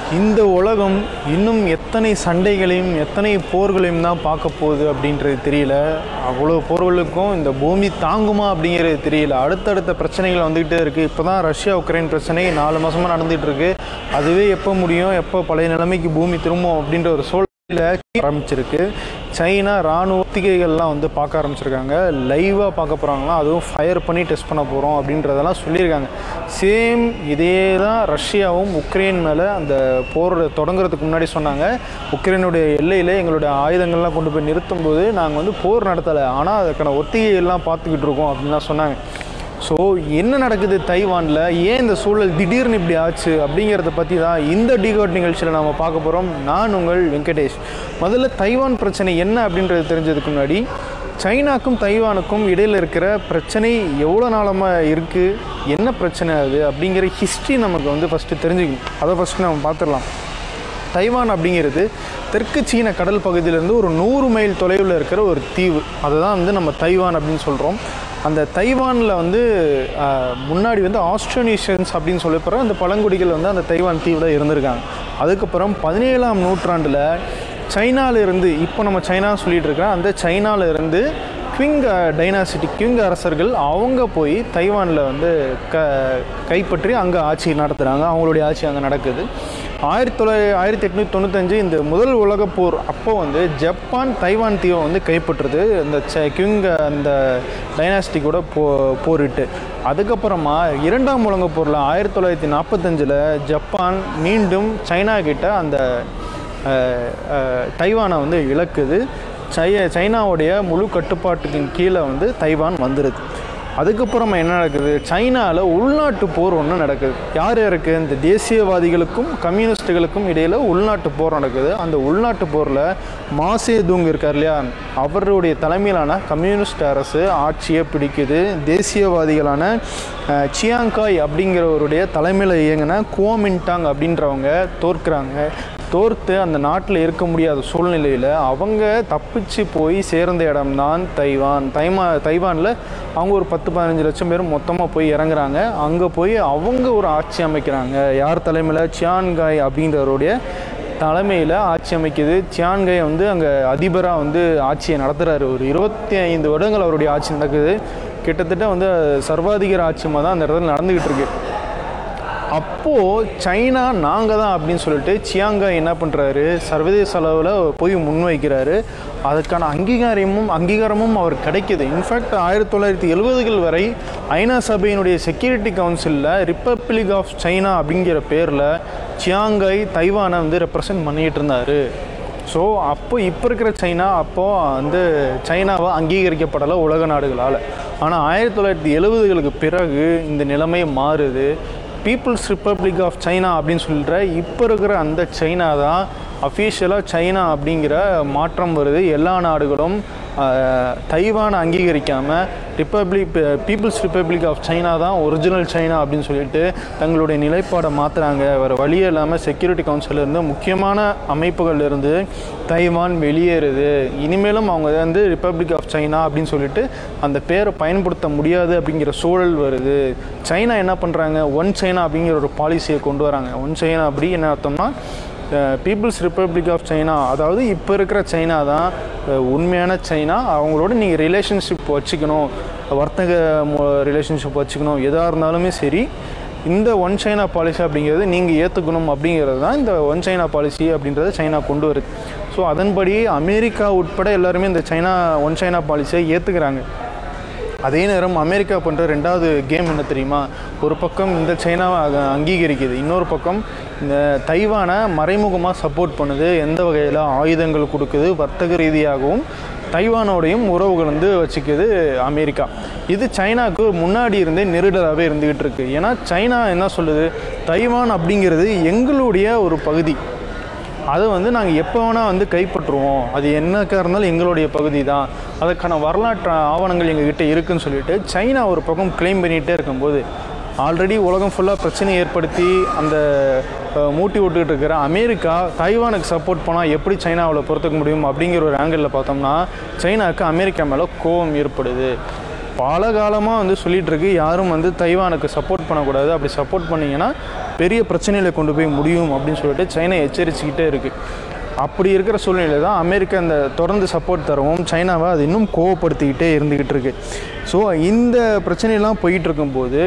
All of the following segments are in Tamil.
இந்த உலகம் இன்னும் எத்தனை சண்டைகளையும் எத்தனை போர்களையும் தான் பார்க்க போகுது அப்படின்றது தெரியல அவ்வளோ போர்களுக்கும் இந்த பூமி தாங்குமா அப்படிங்கிறது தெரியல அடுத்தடுத்த பிரச்சனைகள் வந்துக்கிட்டே இருக்குது இப்போ தான் ரஷ்யா உக்ரைன் பிரச்சனை நாலு மாதமாக நடந்துகிட்டு இருக்கு அதுவே எப்போ முடியும் எப்போ பழைய நிலைமைக்கு பூமி திரும்பும் அப்படின்ற ஒரு சூழல் ஆரம்பிச்சிருக்கு சைனா ராணுவ ஒத்திகைகள்லாம் வந்து பார்க்க ஆரம்பிச்சிருக்காங்க லைவாக பார்க்க போகிறாங்களாம் அதுவும் ஃபயர் பண்ணி டெஸ்ட் பண்ண போகிறோம் அப்படின்றதெல்லாம் சொல்லியிருக்காங்க சேம் இதே தான் ரஷ்யாவும் உக்ரைன் மேலே அந்த போர் தொடங்குறதுக்கு முன்னாடி சொன்னாங்க உக்ரைனுடைய எல்லையில் எங்களுடைய ஆயுதங்கள்லாம் கொண்டு போய் நிறுத்தும் போது நாங்கள் வந்து போர் நடத்தலை ஆனால் அதுக்கான ஒத்திகைகள்லாம் பார்த்துக்கிட்டு இருக்கோம் அப்படின்லாம் சொன்னாங்க ஸோ என்ன நடக்குது தைவானில் ஏன் இந்த சூழல் திடீர்னு இப்படி ஆச்சு அப்படிங்கிறத பற்றி தான் இந்த டிகோட் நிகழ்ச்சியில் நம்ம பார்க்க போகிறோம் நான் உங்கள் வெங்கடேஷ் முதல்ல தைவான் பிரச்சனை என்ன அப்படின்றது தெரிஞ்சதுக்கு முன்னாடி சைனாக்கும் தைவானுக்கும் இடையில் இருக்கிற பிரச்சனை எவ்வளோ நாளமாக இருக்குது என்ன பிரச்சனை அது அப்படிங்கிற ஹிஸ்ட்ரி நமக்கு வந்து ஃபஸ்ட்டு தெரிஞ்சுக்கணும் அதை ஃபஸ்ட்டு நம்ம பார்த்துடலாம் தைவான் அப்படிங்கிறது தெற்கு சீன கடல் பகுதியிலேருந்து ஒரு நூறு மைல் தொலைவில் இருக்கிற ஒரு தீவு அதை தான் வந்து நம்ம தைவான் அப்படின்னு சொல்கிறோம் அந்த தைவானில் வந்து ஆஹ், முன்னாடி வந்து ஆஸ்ட்ரோனேஷியன்ஸ் அப்படின்னு சொல்லப்படுற அந்த பழங்குடிகள் வந்து அந்த தைவான் தீவில் இருந்திருக்காங்க அதுக்கப்புறம் பதினேழாம் நூற்றாண்டில் சைனால இருந்து இப்போ நம்ம சைனா சொல்லிட்டு இருக்கிற அந்த சைனால இருந்து குவிங் டைனாசிட்டி குவிங் அரசர்கள் அவங்க போய் தைவானில் வந்து க கைப்பற்றி அங்கே ஆட்சி நடத்துகிறாங்க அவங்களுடைய ஆட்சி அங்கே நடக்குது ஆயிரத்தி தொள்ளாயிரத்தி ஆயிரத்தி எட்நூற்றி தொண்ணூத்தஞ்சு இந்த முதல் உலகப் போர் அப்போ வந்து ஜப்பான் தைவான் தீவை வந்து கைப்பற்றுது இந்த ச கிங் அந்த டைனாஸ்டி கூட போ போரிட்டு அதுக்கப்புறமா இரண்டாம் உலகப் போரில் ஆயிரத்தி தொள்ளாயிரத்தி நாற்பத்தஞ்சில் ஜப்பான் மீண்டும் சைனா கிட்ட அந்த அஹ், அஹ், தைவானை வந்து இழக்குது சை சைனாவுடைய முழு கட்டுப்பாட்டுக்கு கீழே வந்து தைவான் வந்துடுது அதுக்கப்புறமா என்ன நடக்குது சைனாவில் உள்நாட்டு போர் ஒன்று நடக்குது யார் யாருக்கு இந்த தேசியவாதிகளுக்கும் கம்யூனிஸ்ட்டுகளுக்கும் இடையில் உள்நாட்டு போர் நடக்குது அந்த உள்நாட்டு போரில் மாசேதுங் இருக்கார் இல்லையா அவருடைய தலைமையிலான கம்யூனிஸ்ட் அரசு ஆட்சியை பிடிக்குது தேசியவாதிகளான அஹ், சியாங்காய் அப்படிங்கிறவருடைய தலைமையில் இயங்கின குவோமின்டாங் அப்படின்றவங்க தோற்கிறாங்க தோர்த்து அந்த நாட்டில் இருக்க முடியாத சூழ்நிலையில் அவங்க தப்பிச்சு போய் சேர்ந்த இடம்தான் தைவான் தைமா தைவானில் அவங்க ஒரு பத்து பதினஞ்சு லட்சம் பேர் மொத்தமாக போய் இறங்குறாங்க அங்கே போய் அவங்க ஒரு ஆட்சி அமைக்கிறாங்க யார் தலைமையில் சியான்காய் அப்படின்றவருடைய தலைமையில் ஆட்சி அமைக்குது சியான்கை வந்து அங்கே அதிபராக வந்து ஆட்சியை நடத்துகிறாரு ஒரு இருபத்தி ஐந்து வருடங்கள் அவருடைய ஆட்சி நடக்குது கிட்டத்தட்ட வந்து சர்வாதிகார ஆட்சியமாக தான் அந்த இடத்துல நடந்துக்கிட்டு இருக்கு அப்போது சைனா நாங்கள் தான் அப்படின்னு சொல்லிட்டு சியாங்கா என்ன பண்ணுறாரு சர்வதேச அளவில் போய் முன்வைக்கிறாரு அதுக்கான அங்கீகாரமும் அங்கீகாரமும் அவர் கிடைக்கிது இன்ஃபேக்ட் ஆயிரத்தி தொள்ளாயிரத்தி எழுபதுகள் வரை ஐநா சபையினுடைய செக்யூரிட்டி கவுன்சிலில் ரிப்பப்ளிக் ஆஃப் சைனா அப்படிங்கிற பேரில் சியாங்காய் தைவானை வந்து ரெப்ரசன்ட் பண்ணிகிட்டு இருந்தார் ஸோ அப்போ இப்போ இருக்கிற சைனா அப்போது வந்து சைனாவை அங்கீகரிக்கப்படலை உலக நாடுகளால் ஆனால் ஆயிரத்தி தொள்ளாயிரத்தி எழுபதுகளுக்கு பிறகு இந்த நிலைமை மாறுது பீப்புள்ஸ் ரிப்பப்ளிக் ஆஃப் சைனா அப்படின்னு சொல்கிற இப்போ இருக்கிற அந்த சைனா தான் அஃபீஷியலாக சைனா அப்படிங்கிற மாற்றம் வருது எல்லா நாடுகளும் ஆஹ், தைவானை அங்கீகரிக்காமல் republic people's republic of China தான் ஒரிஜினல் சைனா அப்படின்னு சொல்லிட்டு தங்களுடைய நிலைப்பாடை மாற்றுறாங்க வேறு வழியே இல்லாமல் செக்யூரிட்டி கவுன்சில் இருந்து முக்கியமான அமைப்புகள் இருந்து தைவான் வெளியேறுது இனிமேலும் அவங்க வந்து ரிப்பப்ளிக் ஆஃப் சைனா அப்படின்னு சொல்லிட்டு அந்த பேரை பயன்படுத்த முடியாது அப்படிங்கிற சூழல் வருது சைனா என்ன பண்ணுறாங்க ஒன் சைனா அப்படிங்கிற ஒரு பாலிசியை கொண்டு வராங்க ஒன் சைனா அப்படி என்ன அர்த்தம்னா பீப்புள்ஸ் ரிப்பப்ளிக் ஆஃப் சைனா அதாவது இப்போ இருக்கிற சைனா தான் அஹ், உண்மையான சைனா அவங்களோட நீங்கள் ரிலேஷன்ஷிப் வச்சுக்கணும் வர்த்தக ரிலேஷன்ஷிப் வச்சுக்கணும் எதாக இருந்தாலுமே சரி இந்த ஒன் சைனா பாலிசி அப்படிங்கிறது நீங்கள் ஏற்றுக்கணும் அப்படிங்கிறது தான் இந்த ஒன் சைனா பாலிசி அப்படின்றத சைனா கொண்டு வருது ஸோ அதன்படி அமெரிக்கா உட்பட எல்லாருமே இந்த சைனா ஒன் சைனா பாலிசியை ஏற்றுக்கிறாங்க அதே நேரம் அமெரிக்கா பண்ணுற ரெண்டாவது கேம் என்ன தெரியுமா ஒரு பக்கம் இந்த சைனாவை அக- அங்கீகரிக்குது இன்னொரு பக்கம் இந்த தைவானை மறைமுகமாக சப்போர்ட் பண்ணுது எந்த வகையில் ஆயுதங்கள் கொடுக்குது வர்த்தக ரீதியாகவும் தைவானோடையும் உறவுகள் வந்து வச்சுக்குது அமெரிக்கா இது சைனாவுக்கு முன்னாடி இருந்தே நெருடலாகவே இருந்துகிட்டு இருக்கு ஏன்னா சைனா என்ன சொல்லுது தைவான் அப்படிங்கிறது எங்களுடைய ஒரு பகுதி அதை வந்து நாங்கள் எப்போ வேணால் வந்து கைப்பற்றுவோம் அது என்னக்கா இருந்தாலும் எங்களுடைய பகுதி தான் அதுக்கான வரலாற்று ஆவணங்கள் எங்ககிட்ட இருக்குன்னு சொல்லிட்டு சைனா ஒரு பக்கம் க்ளைம் பண்ணிகிட்டே இருக்கும்போது ஆல்ரெடி உலகம் ஃபுல்லாக பிரச்சனை ஏற்படுத்தி அந்த அஹ், மூட்டி விட்டுக்கிட்டு இருக்கிற அமெரிக்கா தைவானுக்கு சப்போர்ட் பண்ணால் எப்படி சைனாவில் பொறுத்துக்க முடியும் அப்படிங்கிற ஒரு ஆங்கிளில் பார்த்தோம்னா சைனாவுக்கு அமெரிக்கா மேலே கோபம் ஏற்படுது பல காலமாக வந்து சொல்லிட்டு இருக்கு யாரும் வந்து தைவானுக்கு சப்போர்ட் பண்ணக்கூடாது அப்படி சப்போர்ட் பண்ணீங்கன்னா பெரிய பிரச்சனையில கொண்டு போய் முடியும் அப்படின்னு சொல்லிட்டு சைனா எச்சரிச்சுக்கிட்டே இருக்குது அப்படி இருக்கிற சூழ்நிலை தான் அமெரிக்கா இந்த தொடர்ந்து சப்போர்ட் தரவும் சைனாவை அது இன்னும் கோவப்படுத்திக்கிட்டே இருந்துக்கிட்டு இருக்கு ஸோ இந்த பிரச்சனையெல்லாம் போயிட்டு இருக்கும்போது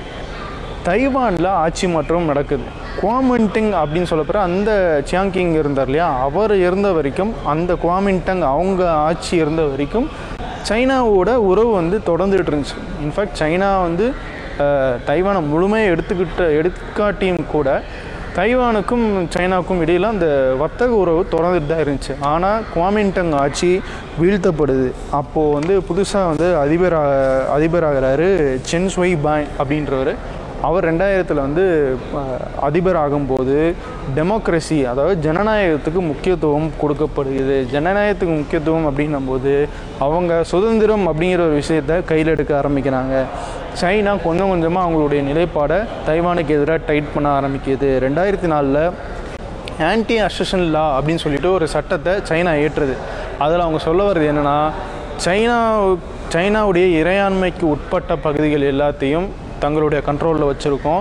தைவானில் ஆட்சி மாற்றம் நடக்குது குவாமின்டிங் அப்படின்னு சொல்லப்போகிற அந்த சியாங்கிங் இருந்தார் இல்லையா அவர் இருந்த வரைக்கும் அந்த குவாமின்டங் அவங்க ஆட்சி இருந்த வரைக்கும் சைனாவோட உறவு வந்து தொடர்ந்துகிட்டு இருந்துச்சு இன்ஃபேக்ட் சைனா வந்து அஹ், தைவானை முழுமையாக எடுத்துக்கிட்ட எடுக்காட்டியும் கூட தைவானுக்கும் சைனாவுக்கும் இடையில் அந்த வர்த்தக உறவு தொடர்ந்துட்டு தான் இருந்துச்சு ஆனால் குவாமின்டங் ஆட்சி வீழ்த்தப்படுது அப்போது வந்து புதுசாக வந்து அதிபர் அதிபராகிறாரு சென்ஸ்வை பாய் அப்படின்றவர் அவர் ரெண்டாயிரத்தில் வந்து அஹ், அதிபர் ஆகும்போது டெமோக்ரஸி அதாவது ஜனநாயகத்துக்கு முக்கியத்துவம் கொடுக்கப்படுகிறது ஜனநாயகத்துக்கு முக்கியத்துவம் அப்படின்னும்போது அவங்க சுதந்திரம் அப்படிங்கிற ஒரு விஷயத்தை கையில் எடுக்க ஆரம்பிக்கிறாங்க சைனா கொஞ்சம் கொஞ்சமாக அவங்களுடைய நிலைப்பாடை தைவானுக்கு எதிராக டைட் பண்ண ஆரம்பிக்குது ரெண்டாயிரத்தி நாலில் ஆன்டி அசஷன் லா அப்படின்னு சொல்லிட்டு ஒரு சட்டத்தை சைனா ஏற்றுது அதில் அவங்க சொல்ல வர்றது என்னென்னா சைனா சைனாவுடைய இறையாண்மைக்கு உட்பட்ட பகுதிகள் எல்லாத்தையும் தங்களுடைய கண்ட்ரோலில் வச்சுருக்கோம்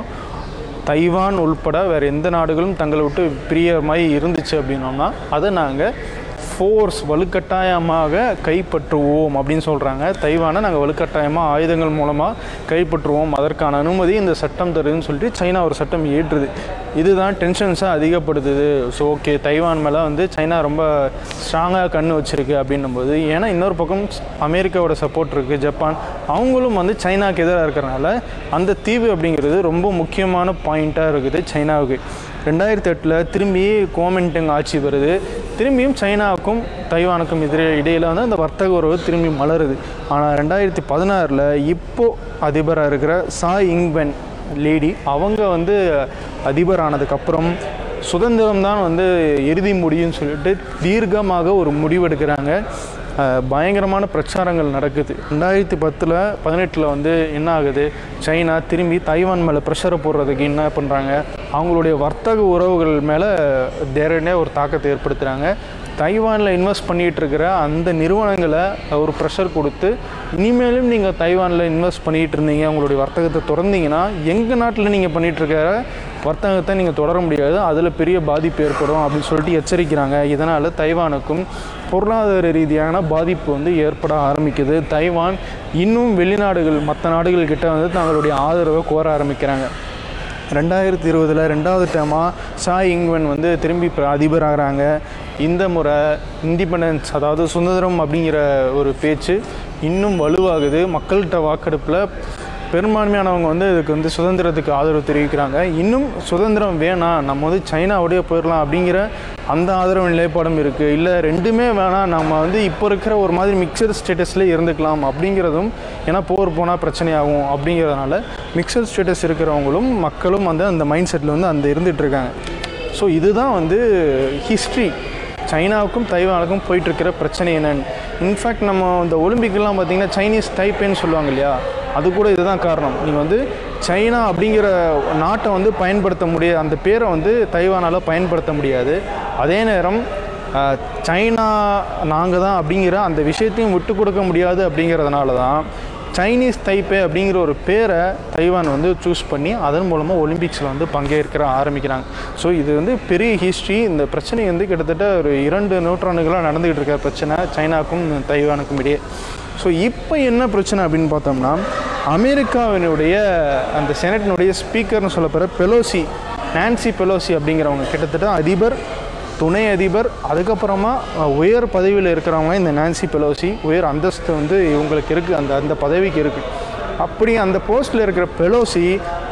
தைவான் உள்பட வேறு எந்த நாடுகளும் தங்களை விட்டு பிரிய மாதிரி இருந்துச்சு அப்படின்னோம்னா அதை நாங்கள் ஃபோர்ஸ் வலுக்கட்டாயமாக கைப்பற்றுவோம் அப்படின்னு சொல்கிறாங்க தைவானை நாங்கள் வலுக்கட்டாயமாக ஆயுதங்கள் மூலமாக கைப்பற்றுவோம் அதற்கான அனுமதி இந்த சட்டம் தருதுன்னு சொல்லிட்டு சைனா ஒரு சட்டம் ஏற்றுது இதுதான் டென்ஷன்ஸை அதிகப்படுத்துது ஸோ ஓகே தைவான் மேலே வந்து சைனா ரொம்ப ஸ்ட்ராங்காக கண்ணு வச்சிருக்கு அப்படின்னும்போது ஏன்னா இன்னொரு பக்கம் அமெரிக்காவோட சப்போர்ட் இருக்குது ஜப்பான் அவங்களும் வந்து சைனாக்கு எதிராக இருக்கிறனால அந்த தீவு அப்படிங்கிறது ரொம்ப முக்கியமான பாயிண்ட்டாக இருக்குது சைனாவுக்கு ரெண்டாயிரத்தி எட்டில் திரும்பி கோமெண்டிங் ஆட்சி வருது திரும்பியும் சைனாவுக்கும் தைவானுக்கும் எதிரே இடையில் வந்து அந்த வர்த்தக உறவு திரும்பி மலருது ஆனால் ரெண்டாயிரத்தி பதினாறில் இப்போ அதிபராக இருக்கிற சா இங்வென் லேடி அவங்க வந்து அதிபர் ஆனதுக்கப்புறம் சுதந்திரம் தான் வந்து இறுதி முடியும்னு சொல்லிட்டு தீர்க்கமாக ஒரு முடிவெடுக்கிறாங்க அஹ், பயங்கரமான பிரச்சாரங்கள் நடக்குது ரெண்டாயிரத்தி பத்தில் பதினெட்டில் வந்து என்ன ஆகுது சைனா திரும்பி தைவான் மேலே ப்ரெஷரை போடுறதுக்கு என்ன பண்ணுறாங்க அவங்களுடைய வர்த்தக உறவுகள் மேலே நேரடியாக ஒரு தாக்கத்தை ஏற்படுத்துகிறாங்க தைவானில் இன்வெஸ்ட் பண்ணிகிட்டு இருக்கிற அந்த நிறுவனங்களை ஒரு ப்ரெஷர் கொடுத்து இனிமேலும் நீங்கள் தைவானில் இன்வெஸ்ட் பண்ணிகிட்டு இருந்தீங்க உங்களுடைய வர்த்தகத்தை திறந்தீங்கன்னா எங்கள் நாட்டில் நீங்கள் பண்ணிகிட்டு இருக்கிற வர்த்தகத்தை நீங்கள் தொடர முடியாது அதில் பெரிய பாதிப்பு ஏற்படும் அப்படின்னு சொல்லிட்டு எச்சரிக்கிறாங்க இதனால் தைவானுக்கும் பொருளாதார ரீதியான பாதிப்பு வந்து ஏற்பட ஆரம்பிக்குது தைவான் இன்னும் வெளிநாடுகள் மற்ற நாடுகள் கிட்ட வந்து தங்களுடைய ஆதரவை கோர ஆரம்பிக்கிறாங்க ரெண்டாயிரத்தி இருபதில் ரெண்டாவது டேமாக ஷா இங்வன் வந்து திரும்பி இப்ப அதிபராகிறாங்க இந்த முறை இண்டிபெண்டன்ஸ் அதாவது சுதந்திரம் அப்படிங்கிற ஒரு பேச்சு இன்னும் வலுவாகுது மக்கள்கிட்ட வாக்கெடுப்பில் பெரும்பான்மையானவங்க வந்து இதுக்கு வந்து சுதந்திரத்துக்கு ஆதரவு தெரிவிக்கிறாங்க இன்னும் சுதந்திரம் வேணாம் நம்ம வந்து சைனாவோடய போயிடலாம் அப்படிங்கிற அந்த ஆதரவு நிலைப்பாடும் இருக்குது இல்லை ரெண்டுமே வேணாம் நம்ம வந்து இப்போ இருக்கிற ஒரு மாதிரி மிக்சர் ஸ்டேட்டஸில் இருந்துக்கலாம் அப்படிங்கிறதும் ஏன்னா போர் போனால் பிரச்சனையாகும் அப்படிங்கிறதுனால மிக்சர் ஸ்டேட்டஸ் இருக்கிறவங்களும் மக்களும் வந்து அந்த மைண்ட் செட்டில் வந்து அந்த இருந்துட்டு இருக்காங்க ஸோ இதுதான் வந்து ஹிஸ்ட்ரி சைனாவுக்கும் தைவானுக்கும் போயிட்டுருக்கிற பிரச்சனை என்னன்னு இன்ஃபேக்ட் நம்ம இந்த ஒலிம்பிக்லாம் பார்த்தீங்கன்னா சைனீஸ் டைப்பேன்னு சொல்லுவாங்க இல்லையா அது கூட இதுதான் காரணம் நீங்கள் வந்து சைனா அப்படிங்கிற நாட்டை வந்து பயன்படுத்த முடியாது அந்த பேரை வந்து தைவானால் பயன்படுத்த முடியாது அதே நேரம் அஹ், சைனா நாங்கள் தான் அப்படிங்கிற அந்த விஷயத்தையும் விட்டு கொடுக்க முடியாது அப்படிங்கிறதுனால தான் சைனீஸ் தைப்பே அப்படிங்கிற ஒரு பேரை தைவான் வந்து சூஸ் பண்ணி அதன் மூலமாக ஒலிம்பிக்ஸில் வந்து பங்கேற்கிற ஆரம்பிக்கிறாங்க ஸோ இது வந்து பெரிய ஹிஸ்ட்ரி இந்த பிரச்சனை வந்து கிட்டத்தட்ட ஒரு இரண்டு நூற்றாண்டுகளாக நடந்துகிட்டு இருக்கிற பிரச்சனை சைனாக்கும் தைவானுக்கும் இடையே ஸோ இப்போ என்ன பிரச்சனை அப்படின்னு பார்த்தோம்னா அமெரிக்காவினுடைய அந்த செனட்டினுடைய ஸ்பீக்கர்னு சொல்லப்படுற பெலோசி நான்சி பெலோசி அப்படிங்கிறவங்க கிட்டத்தட்ட அதிபர் துணை அதிபர் அதுக்கப்புறமா அஹ், உயர் பதவியில் இருக்கிறவங்க இந்த நான்சி பெலோசி உயர் அந்தஸ்து வந்து இவங்களுக்கு இருக்குது அந்த அந்த பதவிக்கு இருக்குது அப்படி அந்த போஸ்ட்டில் இருக்கிற பெலோசி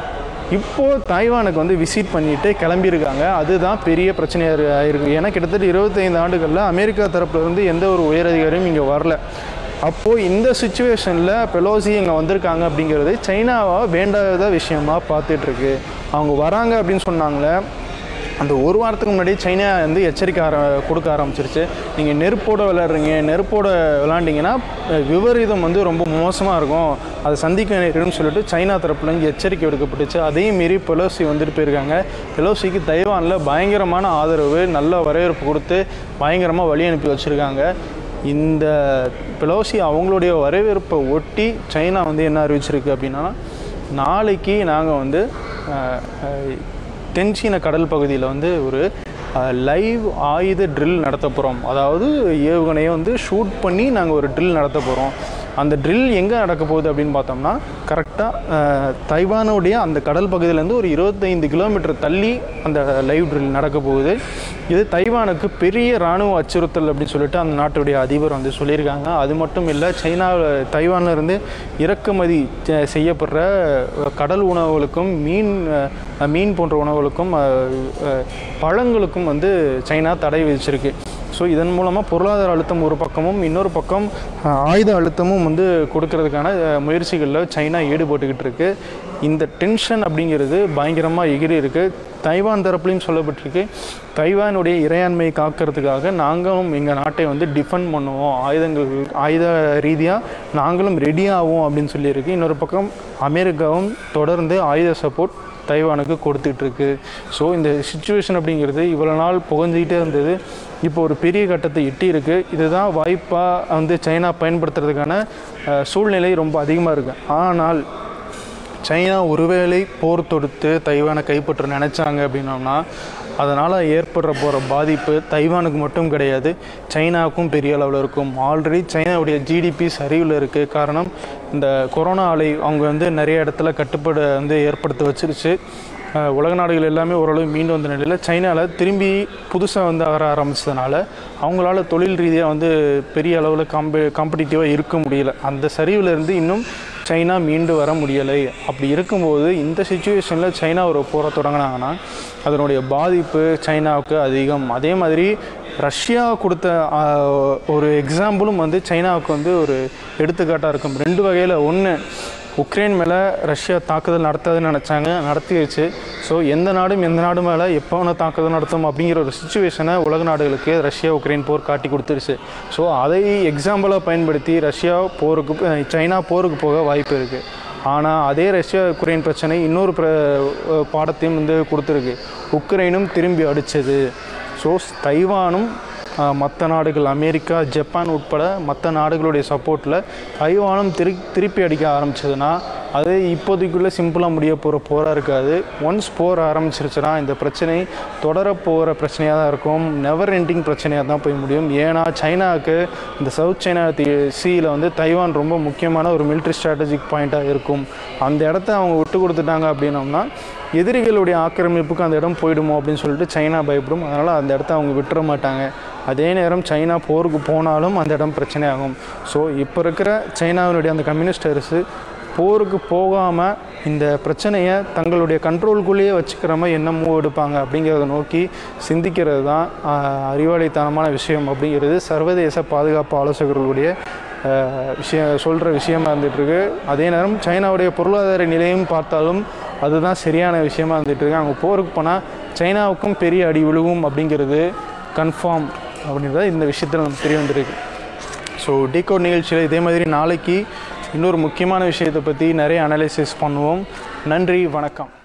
இப்போது தாய்வானுக்கு வந்து விசிட் பண்ணிட்டு கிளம்பியிருக்காங்க அதுதான் பெரிய பிரச்சனையாக ஆயிருக்கு ஏன்னா கிட்டத்தட்ட இருபத்தைந்து ஆண்டுகளில் அமெரிக்கா தரப்புல இருந்து எந்த ஒரு உயரதிகாரியும் இங்கே வரல அப்போது இந்த சுச்சுவேஷனில் பெலோசி இங்கே வந்திருக்காங்க அப்படிங்கிறது சைனாவை வேண்டாத விஷயமா பார்த்துட்ருக்கு அவங்க வராங்க அப்படின்னு சொன்னாங்களே அந்த ஒரு வாரத்துக்கு முன்னாடி சைனா வந்து எச்சரிக்கை ஆர கொடுக்க ஆரம்பிச்சிருச்சு நீங்கள் நெருப்போட விளையாடுறீங்க நெருப்போட விளாண்டிங்கன்னா அஹ், விபரீதம் வந்து ரொம்ப மோசமாக இருக்கும் அதை சந்திக்க நேரிடும்னு சொல்லிட்டு சைனா தரப்புலேருந்து எச்சரிக்கை விடுக்கப்பட்டுச்சு அதையும் மீறி பெலோசி வந்துட்டு போயிருக்காங்க பெலோசிக்கு தைவானில் பயங்கரமான ஆதரவு நல்ல வரவேற்பு கொடுத்து பயங்கரமாக வழி அனுப்பி வச்சுருக்காங்க இந்த பெலோசி அவங்களுடைய வரவேற்பை ஒட்டி சைனா வந்து என்ன அறிவிச்சிருக்கு அப்படின்னா நாளைக்கு நாங்கள் வந்து அஹ், அஹ், தென்சீன கடல் பகுதியில் வந்து ஒரு லைவ் ஆயுத ட்ரில் நடத்த போகிறோம் அதாவது ஏவுகணையை வந்து ஷூட் பண்ணி நாங்கள் ஒரு ட்ரில் நடத்த போகிறோம் அந்த ட்ரில் எங்கே நடக்க போகுது அப்படின்னு பார்த்தோம்னா கரெக்டாக தைவானுடைய அந்த கடல் பகுதியிலேருந்து ஒரு இருபத்தைந்து கிலோமீட்டர் தள்ளி அந்த லைவ் ட்ரில் நடக்க போகுது இது தைவானுக்கு பெரிய இராணுவ அச்சுறுத்தல் அப்படின்னு சொல்லிட்டு அந்த நாட்டுடைய அதிபர் வந்து சொல்லியிருக்காங்க அது மட்டும் இல்லை சைனா தைவான்ல இருந்து இறக்குமதி செ- செய்யப்படுற கடல் உணவுகளுக்கும் மீன் அஹ், மீன் போன்ற உணவுகளுக்கும் அஹ், அஹ், பழங்களுக்கும் வந்து சைனா தடை விதிச்சிருக்கு ஸோ இதன் மூலமாக பொருளாதார அழுத்தம் ஒரு பக்கமும் இன்னொரு பக்கம் அஹ், ஆயுத அழுத்தமும் வந்து கொடுக்கறதுக்கான அஹ், முயற்சிகளில் சைனா ஈடுபட்டுக்கிட்டு இருக்கு இந்த டென்ஷன் அப்படிங்கிறது பயங்கரமாக எகிரி இருக்கு தைவான் தரப்புலையும் சொல்லப்பட்டிருக்கு தைவானுடைய இறையாண்மையை காக்கிறதுக்காக நாங்களும் எங்கள் நாட்டை வந்து டிஃபெண்ட் பண்ணுவோம் ஆயுதங்கள் ஆயுத ரீதியாக நாங்களும் ரெடி ஆவோம் அப்படின்னு சொல்லியிருக்கு இன்னொரு பக்கம் அமெரிக்காவும் தொடர்ந்து ஆயுத சப்போர்ட் தைவானுக்கு கொடுத்துட்டு இருக்கு ஸோ இந்த சுச்சுவேஷன் அப்படிங்கிறது இவ்வளோ நாள் புகஞ்சிக்கிட்டே இருந்தது இப்போ ஒரு பெரிய கட்டத்தை எட்டி இருக்கு இதுதான் வாய்ப்பாக வந்து சைனா பயன்படுத்துறதுக்கான அஹ், சூழ்நிலை ரொம்ப அதிகமாக இருக்குது ஆனால் சைனா ஒருவேளை போர் தொடுத்து தைவானை கைப்பற்ற நினச்சாங்க அப்படின்னோம்னா அதனால் ஏற்படுற போகிற பாதிப்பு தைவானுக்கு மட்டும் கிடையாது சைனாவுக்கும் பெரிய அளவில் இருக்கும் ஆல்ரெடி சைனாவுடைய ஜிடிபி சரிவில் இருக்குது காரணம் இந்த கொரோனா அலை அவங்க வந்து நிறைய இடத்துல கட்டுப்பாடு வந்து ஏற்படுத்தி வச்சிருச்சு அஹ், உலக நாடுகள் எல்லாமே ஓரளவு மீண்டு வந்த நிலையில் சைனாவில் திரும்பி புதுசாக வந்து வர ஆரம்பிச்சதுனால அவங்களால தொழில் ரீதியாக வந்து பெரிய அளவில் காம்பி காம்படிட்டிவாக இருக்க முடியல அந்த சரிவில் இருந்து இன்னும் சைனா மீண்டு வர முடியலை அப்படி இருக்கும்போது இந்த சுச்சுவேஷனில் சைனா ஒரு போரை தொடங்கினாங்கன்னா அதனுடைய பாதிப்பு சைனாவுக்கு அதிகம் அதே மாதிரி ரஷ்யா கொடுத்த ஆஹ், ஒரு எக்ஸாம்பிளும் வந்து சைனாவுக்கு வந்து ஒரு எடுத்துக்காட்டாக இருக்கும் ரெண்டு வகையில் ஒன்று உக்ரைன் மேலே ரஷ்யா தாக்குதல் நடத்தாதுன்னு நினச்சாங்க நடத்திடுச்சு ஸோ எந்த நாடும் எந்த நாடு மேலே எப்போ வேணால் தாக்குதல் நடத்தும் அப்படிங்கிற ஒரு சுச்சுவேஷனை உலக நாடுகளுக்கு ரஷ்யா உக்ரைன் போர் காட்டி கொடுத்துருச்சு ஸோ அதை எக்ஸாம்பிளாக பயன்படுத்தி ரஷ்யா போருக்கு அஹ் சைனா போருக்கு போக வாய்ப்பு இருக்குது ஆனால் அதே ரஷ்யா உக்ரைன் பிரச்சனை இன்னொரு பிர அஹ் பாடத்தையும் வந்து கொடுத்துருக்கு உக்ரைனும் திரும்பி அடித்தது ஸோ தைவானும் மற்ற நாடுகள் அமெரிக்கா ஜப்பான் உட்பட மற்ற நாடுகளுடைய சப்போர்ட்டில் தைவானும் திரு திருப்பி அடிக்க ஆரம்பிச்சதுன்னா அது இப்போதைக்குள்ளே சிம்பிளாக முடிய போகிற போராக இருக்காது ஒன்ஸ் போர் ஆரம்பிச்சிருச்சுன்னா இந்த பிரச்சனை தொடர போகிற பிரச்சனையாக தான் இருக்கும் நெவர் எண்டிங் பிரச்சனையாக தான் போய் முடியும் ஏன்னா சைனாவுக்கு இந்த சவுத் சைனா சீயில் வந்து தைவான் ரொம்ப முக்கியமான ஒரு மிலிட்ரி ஸ்ட்ராட்டஜிக் பாயிண்ட்டாக இருக்கும் அந்த இடத்த அவங்க விட்டு கொடுத்துட்டாங்க அப்படின்னோம்னா எதிரிகளுடைய ஆக்கிரமிப்புக்கு அந்த இடம் போயிடுமோ அப்படின்னு சொல்லிட்டு சைனா பயப்படும் அதனால் அந்த இடத்த அவங்க விட்டுற மாட்டாங்க அதே நேரம் சைனா போருக்கு போனாலும் அந்த இடம் பிரச்சனையாகும் ஸோ இப்போ இருக்கிற சைனாவினுடைய அந்த கம்யூனிஸ்ட் அரசு போருக்கு போகாமல் இந்த பிரச்சனையை தங்களுடைய கண்ட்ரோல்குள்ளேயே வச்சுக்கிற மாதிரி என்ன மூவ் எடுப்பாங்க அப்படிங்கிறத நோக்கி சிந்திக்கிறது தான் ஆஹ், அறிவாளித்தனமான விஷயம் அப்படிங்கிறது சர்வதேச பாதுகாப்பு ஆலோசகர்களுடைய ஆஹ், விஷயம் சொல்கிற விஷயமா இருந்துகிட்ருக்கு அதே நேரம் சைனாவுடைய பொருளாதார நிலையும் பார்த்தாலும் அதுதான் சரியான விஷயமா இருந்துகிட்ருக்கு அவங்க போருக்கு போனால் சைனாவுக்கும் பெரிய அடி விழுவும் அப்படிங்கிறது கன்ஃபார்ம் அப்படின்றத இந்த விஷயத்தில் நமக்கு தெரிய வந்திருக்கு ஸோ டீகோட் நிகழ்ச்சியில் இதே மாதிரி நாளைக்கு இன்னொரு முக்கியமான விஷயத்தை பற்றி நிறைய அனலைசிஸ் பண்ணுவோம் நன்றி வணக்கம்